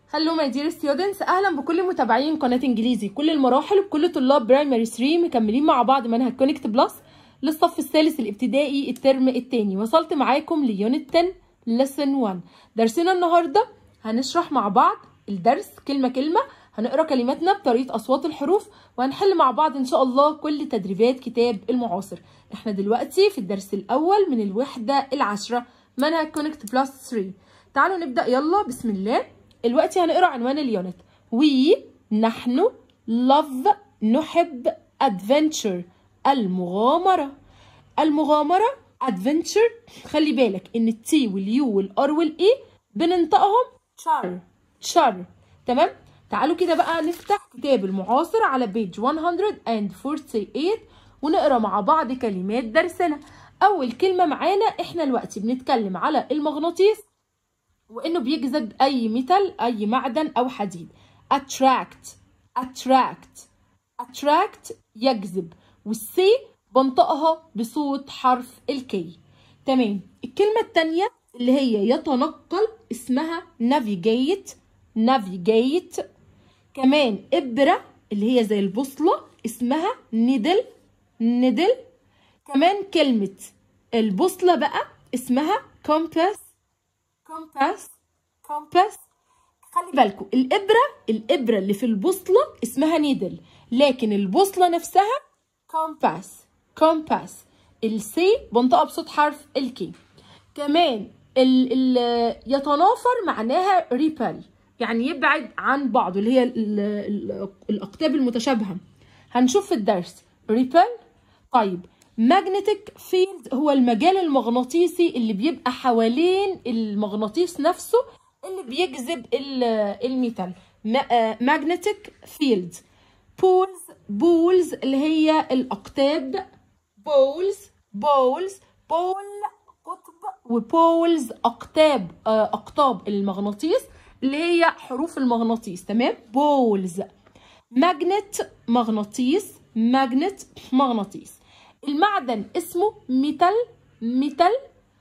هلو ماي دير ستودنتس اهلا بكل متابعين قناه انجليزي كل المراحل وبكل طلاب برايمري 3 مكملين مع بعض منهج كونكت بلس للصف الثالث الابتدائي الترم الثاني وصلت معاكم ليونت 10 لسن 1 درسنا النهارده هنشرح مع بعض الدرس كلمه كلمه هنقرا كلماتنا بطريقه اصوات الحروف وهنحل مع بعض ان شاء الله كل تدريبات كتاب المعاصر احنا دلوقتي في الدرس الاول من الوحده العاشره منهج كونكت بلس 3 تعالوا نبدا يلا بسم الله دلوقتي هنقرا عنوان اليونت وي نحن love نحب adventure المغامرة المغامرة adventure خلي بالك ان التي واليو والار والاي بننطقهم شار شار تمام تعالوا كده بقى نفتح كتاب المعاصر على بيج 148 ونقرا مع بعض كلمات درسنا اول كلمة معانا احنا دلوقتي بنتكلم على المغناطيس وانه بيجذب اي ميتال اي معدن او حديد attract attract attract يجذب والسي بنطقها بصوت حرف الكي تمام الكلمة التانية اللي هي يتنقل اسمها navigate navigate كمان إبرة اللي هي زي البوصلة اسمها needle needle كمان كلمة البوصلة بقى اسمها compass كومباس كومباس خلي بالكم الابره الابره اللي في البوصله اسمها نيدل لكن البوصله نفسها كومباس كومباس السي بنطقها بصوت حرف الكي كمان ال ال يتنافر معناها ريبل يعني يبعد عن بعضه اللي هي ال ال الاقطاب المتشابهه هنشوف في الدرس ريبل طيب ماجنتيك فيلد هو المجال المغناطيسي اللي بيبقى حوالين المغناطيس نفسه اللي بيجذب الميتال ماجنتيك فيلد بولز بولز اللي هي الاقطاب بولز بولز بول قطب وبولز اقطاب اقطاب المغناطيس اللي هي حروف المغناطيس تمام بولز ماجنت مغناطيس ماجنت مغناطيس المعدن اسمه ميتال ميتال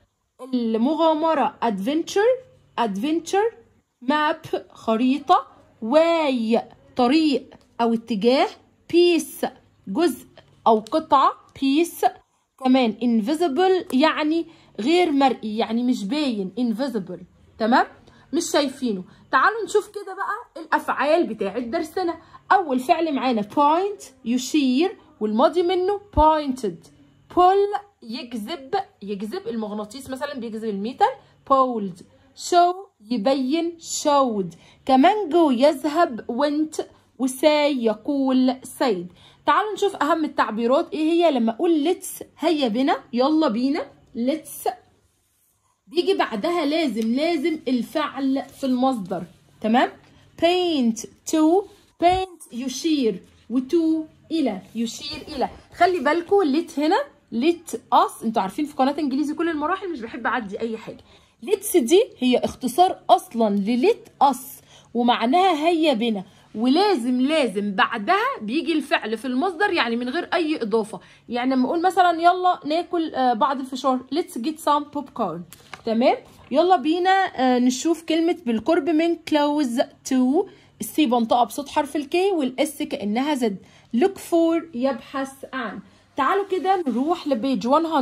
المغامرة ادفنتشر ادفنتشر ماب خريطة واي طريق أو اتجاه بيس جزء أو قطعة بيس كمان invisible يعني غير مرئي يعني مش باين invisible تمام مش شايفينه تعالوا نشوف كده بقى الأفعال بتاعة درسنا أول فعل معانا point يشير والماضي منه pointed pull يجذب يجذب المغناطيس مثلا بيجذب الميتال pulled show يبين showed كمان جو يذهب went وساي يقول said تعالوا نشوف اهم التعبيرات ايه هي لما اقول let's هيا بنا يلا بينا let's بيجي بعدها لازم لازم الفعل في المصدر تمام paint to paint يشير وتو الى يشير الى خلي بالكم ليت هنا ليت اس انتوا عارفين في قناه انجليزي كل المراحل مش بحب اعدي اي حاجه ليتس دي هي اختصار اصلا لليت اس ومعناها هيا بنا ولازم لازم بعدها بيجي الفعل في المصدر يعني من غير اي اضافه يعني لما اقول مثلا يلا ناكل بعض الفشار ليتس جيت سام بوب كورن تمام يلا بينا نشوف كلمه بالقرب من كلوز تو السي بنطقها بصوت حرف الكي والاس كانها زد look for يبحث عن تعالوا كده نروح لبيج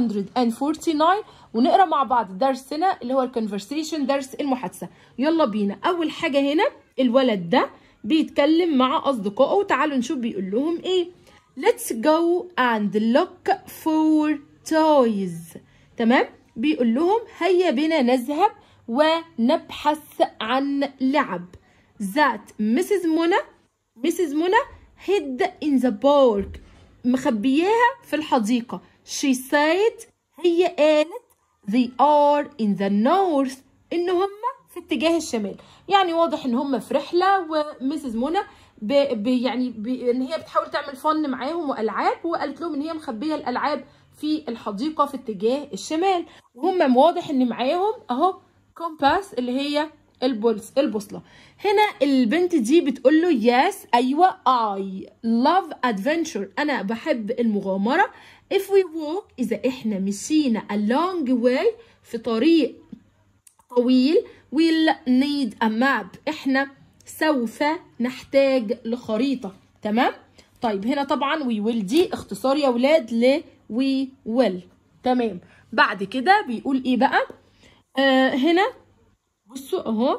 149 ونقرا مع بعض درسنا اللي هو الكونفرسيشن درس المحادثه يلا بينا اول حاجه هنا الولد ده بيتكلم مع اصدقائه وتعالوا نشوف بيقول لهم ايه let's go and look for toys تمام بيقول لهم هيا بنا نذهب ونبحث عن لعب ذات مسز منى مسز منى hid in the park مخبياها في الحديقة she said هي قالت they are in the north إن هم في اتجاه الشمال يعني واضح إن هم في رحلة ومسز منى ب... ب... يعني ب... إن هي بتحاول تعمل فن معاهم وألعاب وقالت لهم إن هي مخبية الألعاب في الحديقة في اتجاه الشمال وهم واضح إن معاهم أهو كومباس اللي هي البولس البوصلة هنا البنت دي بتقول له يس أيوة I love adventure أنا بحب المغامرة if we walk إذا إحنا مشينا a long way في طريق طويل we'll need a map إحنا سوف نحتاج لخريطة تمام طيب هنا طبعا we will دي اختصار يا ولاد ل we will تمام بعد كده بيقول ايه بقى آه هنا بصوا اهو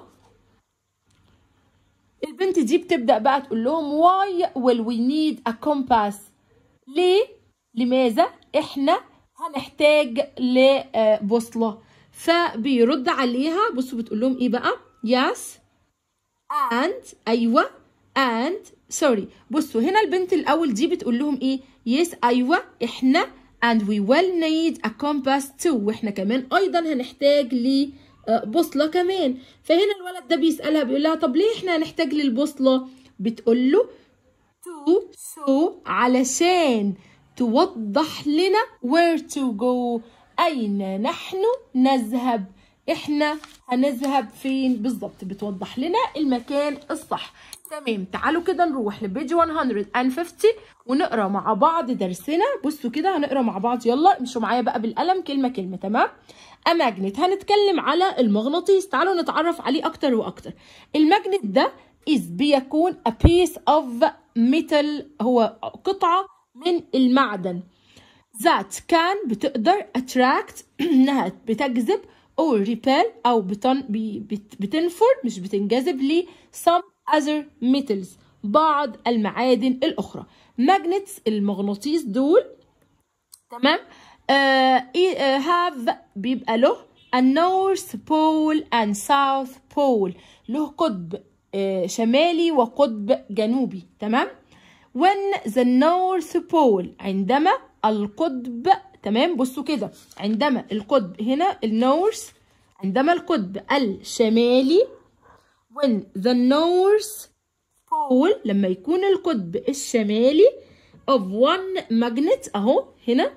البنت دي بتبدأ بقى تقول لهم why will we need a compass ليه لماذا احنا هنحتاج لبوصلة فبيرد عليها بصوا بتقول لهم ايه بقى yes and ايوه and sorry بصوا هنا البنت الاول دي بتقول لهم ايه yes ايوه احنا and we will need a compass too واحنا كمان ايضا هنحتاج لبوصله كمان فهنا الولد ده بيسالها بيقول لها طب ليه احنا هنحتاج للبوصله بتقول له to so علشان توضح لنا where to go أين نحن نذهب إحنا هنذهب فين بالظبط بتوضح لنا المكان الصح تمام تعالوا كده نروح لبيج 150 ونقرا مع بعض درسنا بصوا كده هنقرا مع بعض يلا امشوا معايا بقى بالقلم كلمه كلمه تمام اماجنت هنتكلم على المغناطيس تعالوا نتعرف عليه اكتر واكتر الماجنت ده is بيكون a piece of metal هو قطعه من المعدن that can بتقدر attract انها بتجذب or repel او بتن بت بتنفر مش بتنجذب ل some other metals بعض المعادن الاخرى magnets المغناطيس دول تمام uh, have بيبقى له a north pole and south pole له قطب uh, شمالي وقطب جنوبي تمام when the north pole عندما القطب تمام بصوا كده عندما القطب هنا النورث عندما القطب الشمالي when the north pole لما يكون القطب الشمالي of one magnet اهو هنا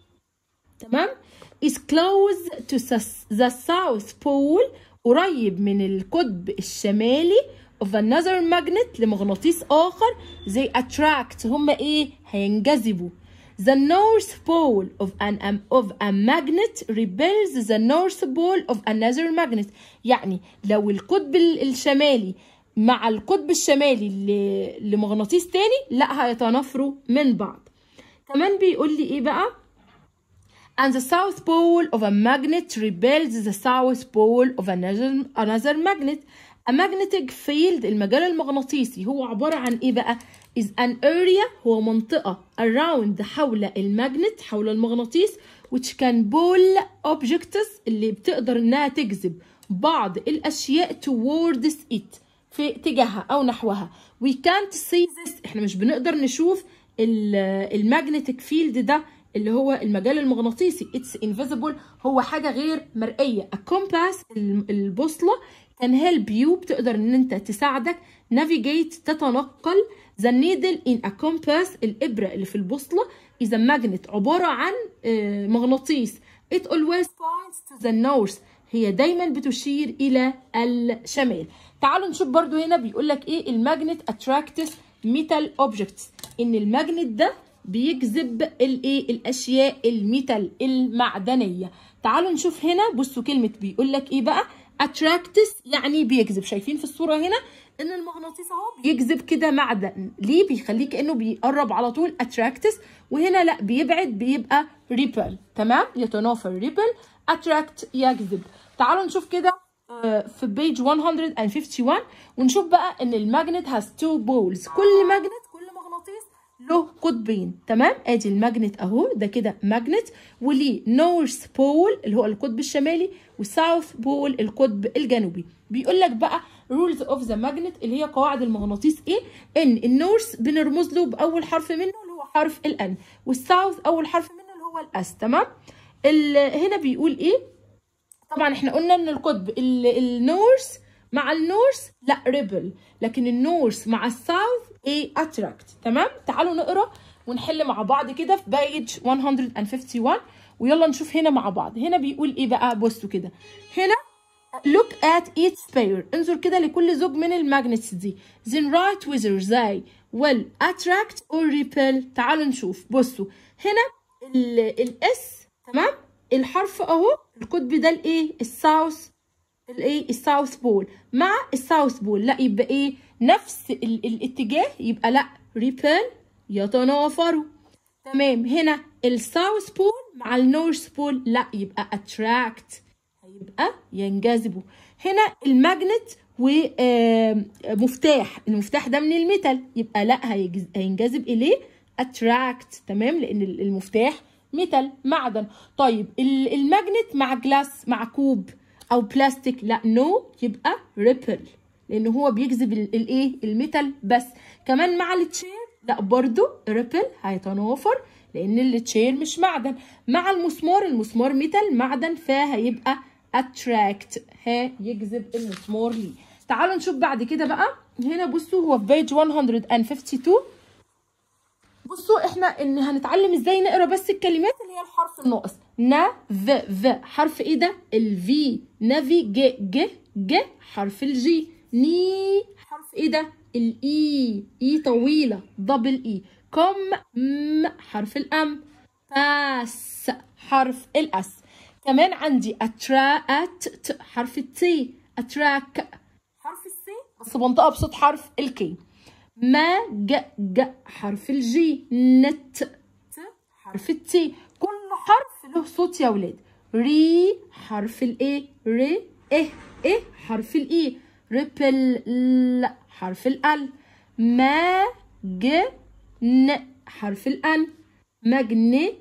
تمام is close to the south pole قريب من القطب الشمالي of another magnet لمغناطيس آخر they attract هم إيه؟ هينجذبوا The north pole of an um, of a magnet repels the north pole of another magnet يعني لو القطب الشمالي مع القطب الشمالي لمغناطيس تاني لا هيتنافروا من بعض كمان بيقول لي ايه بقى and the south pole of a magnet repels the south pole of another another magnet A magnetic field المجال المغناطيسي هو عبارة عن إيه بقى؟ is an area هو منطقة around حول المagnet حول المغناطيس which can pull objects اللي بتقدر إنها تجذب بعض الأشياء towards it في اتجاهها أو نحوها we can't see this إحنا مش بنقدر نشوف المagnetic field ده اللي هو المجال المغناطيسي it's invisible هو حاجة غير مرئية a compass البوصلة can help you بتقدر ان انت تساعدك navigate تتنقل the needle in a compass الإبرة اللي في البوصلة is a magnet عبارة عن مغناطيس it always points to the north هي دايما بتشير إلى الشمال تعالوا نشوف برضو هنا بيقول لك ايه الماجنت attracts metal objects ان الماجنت ده بيجذب الايه الاشياء الميتال المعدنيه تعالوا نشوف هنا بصوا كلمه بيقول لك ايه بقى attracts يعني بيجذب شايفين في الصوره هنا ان المغناطيس اهو بيجذب كده معدن ليه بيخليه كانه بيقرب على طول attracts وهنا لا بيبعد بيبقى repel تمام يتنافر repel attract يجذب تعالوا نشوف كده في بيج 151 ونشوف بقى ان الماجنت has two poles كل ماجنت كل مغناطيس له قطبين تمام ادي الماجنت اهو ده كده ماجنت وليه نورث بول اللي هو القطب الشمالي وساوث بول القطب الجنوبي بيقول لك بقى رولز اوف ذا ماجنت اللي هي قواعد المغناطيس ايه ان النورث بنرمز له باول حرف منه اللي هو حرف الان والساوث اول حرف منه اللي هو الاس تمام هنا بيقول ايه طبعا احنا قلنا ان القطب النورث مع النورث لا ريبل لكن النورث مع الساوث ايه اتراكت تمام تعالوا نقرا ونحل مع بعض كده في بيج 151 ويلا نشوف هنا مع بعض هنا بيقول ايه بقى بصوا كده هنا look at each pair انظر كده لكل زوج من الماجنتس دي then write whether they will attract or repel تعالوا نشوف بصوا هنا الاس تمام الحرف اهو القطب ده الايه الساوث الايه الساوث بول مع الساوث بول لا يبقى ايه نفس ال الاتجاه يبقى لا ريبل يتنافروا تمام هنا الساوث بول مع النورث بول لا يبقى اتراكت هيبقى ينجذبوا هنا الماجنت ومفتاح المفتاح ده من الميتال يبقى لا هينجذب اليه اتراكت تمام لان المفتاح ميتال معدن طيب الماجنت مع جلاس مع كوب او بلاستيك لا نو no, يبقى ريبل لان هو بيجذب الايه الميتال بس كمان مع التشير لا برضو ريبل هيتنافر لان التشير مش معدن مع المسمار المسمار ميتال معدن فهيبقى اتراكت هيجذب المسمار ليه تعالوا نشوف بعد كده بقى هنا بصوا هو في بيج 152 بصوا احنا ان هنتعلم ازاي نقرا بس الكلمات اللي هي الحرف الناقص نا ف ف حرف ايه ده الفي نافي ج ج ج حرف الجي ني حرف ايه ده الاي اي طويله دبل اي كم م حرف الام باس حرف الاس كمان عندي اتراكت ت حرف التي اتراك حرف السي بس بنطقها بصوت حرف الكي ما ج ج حرف الجي نت ت حرف التي كل حرف له صوت يا ولاد ري حرف الايه ري اه اه حرف الاي ريبل حرف الال ما ج ن حرف الان ماجنت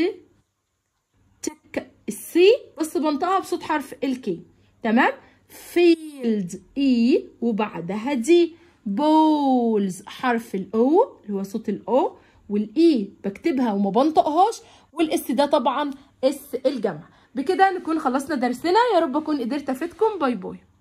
تك السي بس بنطقها بصوت حرف الكي تمام فيلد اي وبعدها دي بولز حرف الاو اللي هو صوت الاو والاي بكتبها وما بنطقهاش والاس ده طبعا اس الجمع بكده نكون خلصنا درسنا يا رب اكون قدرت افيدكم باي باي